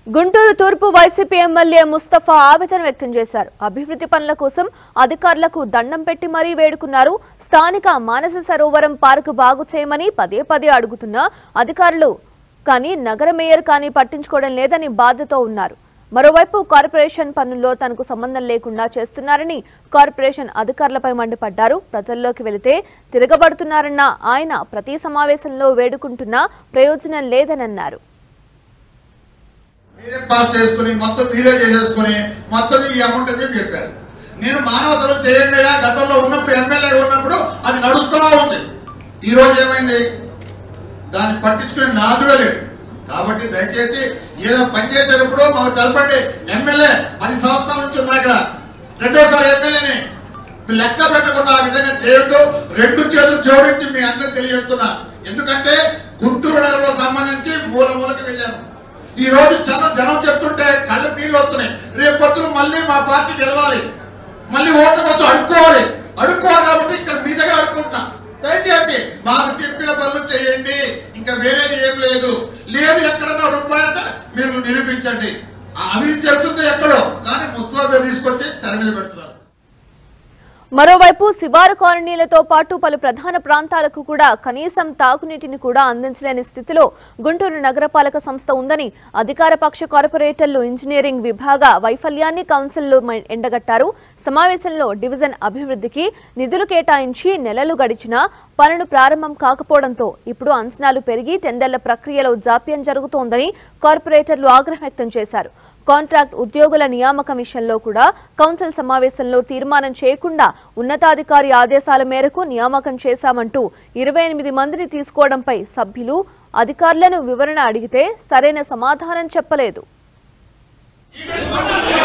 గుంటూరు తూర్పు YCP MLA Mustafa ఆవేదన వ్యక్తం చేశారు అభివృద్ధి పనుల కోసం అధికారులకు దండం పెట్టి మరీ వేడుకున్నారు స్థానిక మానస సరోవరం పార్కు బాగు చేయమని పదే పదే అడుగుతున్నా అధికారులు కానీ నగర మేయర్ కానీ పట్టించుకోవడం లేదని బాధతో ఉన్నారు మరోవైపు కార్పొరేషన్ పనుల్లో తనకు సంబంధం లేకుండా చేస్తున్నారని కార్పొరేషన్ అధికారులపై మండిపడ్డారు ప్రజల్లోకి వెళితే తిరగబడుతున్నారన్న ఆయన ప్రతి సమావేశంలో వేడుకుంటున్నా ప్రయోజనం లేదనన్నారు మీరే పాస్ చేసుకుని మొత్తం మీరే చేసేసుకుని మొత్తం ఈ అమౌంట్ అని చెప్పి చెప్పారు నేను మానవసరం చేయండి అయ్యా గతంలో ఉన్నప్పుడు ఎమ్మెల్యే ఉన్నప్పుడు అది నడుస్తూ ఉంది ఈ రోజు ఏమైంది దాన్ని పట్టించుకునే నాదుడే లేడు కాబట్టి దయచేసి ఏదైనా పని చేసేటప్పుడు మాకు తెలపండి ఎమ్మెల్యే పది సంవత్సరాల నుంచి ఉన్నా ఇక్కడ రెండోసారి ఎమ్మెల్యేని మీరు లెక్క పెట్టకుండా ఆ విధంగా చేయొద్దు రెండు చేతులు జోడించి మీ అందరికి తెలియజేస్తున్నా ఎందుకంటే గుంటూరు నగరంలో సంబంధించి మూల మూలకి వెళ్ళాను ఈ రోజు జనం జనం చెప్తుంటే కళ్ళు నీళ్ళు వస్తున్నాయి రేపు పొద్దున మళ్ళీ మా పార్టీ గెలవాలి మళ్ళీ ఓట్ల కోసం అడుక్కోవాలి అడుక్కోవాలి కాబట్టి ఇక్కడ మీ దగ్గర అడుక్కుంటున్నా దయచేసి మాకు చెప్పిన పనులు చేయండి ఇంకా వేరేది ఏం లేదు లేదు ఎక్కడన్నా రూపాయి అంటే మీరు నిరూపించండి ఆ అవినీతి జరుగుతుంది ఎక్కడో కానీ ముస్తఫా తీసుకొచ్చి తెర మీద పెడుతున్నారు మరోవైపు శివారు కాలనీలతో పాటు పలు ప్రధాన ప్రాంతాలకు కూడా కనీసం తాగునీటిని కూడా అందించలేని స్థితిలో గుంటూరు నగరపాలక సంస్థ ఉందని అధికార పక్ష కార్పొరేటర్లు ఇంజనీరింగ్ విభాగ వైఫల్యాన్ని కౌన్సిల్లో మ- ఎండగట్టారు సమావేశంలో డివిజన్ అభివృద్ధికి నిధులు కేటాయించి నెలలు గడిచినా పనులు ప్రారంభం కాకపోవడంతో ఇప్పుడు అంచనాలు పెరిగి టెండర్ల ప్రక్రియలో జాప్యం జరుగుతోందని కార్పొరేటర్లు ఆగ్రహం వ్యక్తం చేశారు కాంట్రాక్ట్ ఉద్యోగుల నియామకం విషయంలో కూడా కౌన్సిల్ సమావేశంలో తీర్మానం చేయకుండా ఉన్నతాధికారి ఆదేశాల మేరకు నియామకం చేశామంటూ ఇరవై ఎనిమిది మందిని తీసుకోవడంపై సభ్యులు అధికారులను వివరణ అడిగితే సరైన సమాధానం చెప్పలేదు ఈవెంట్స్ మండలి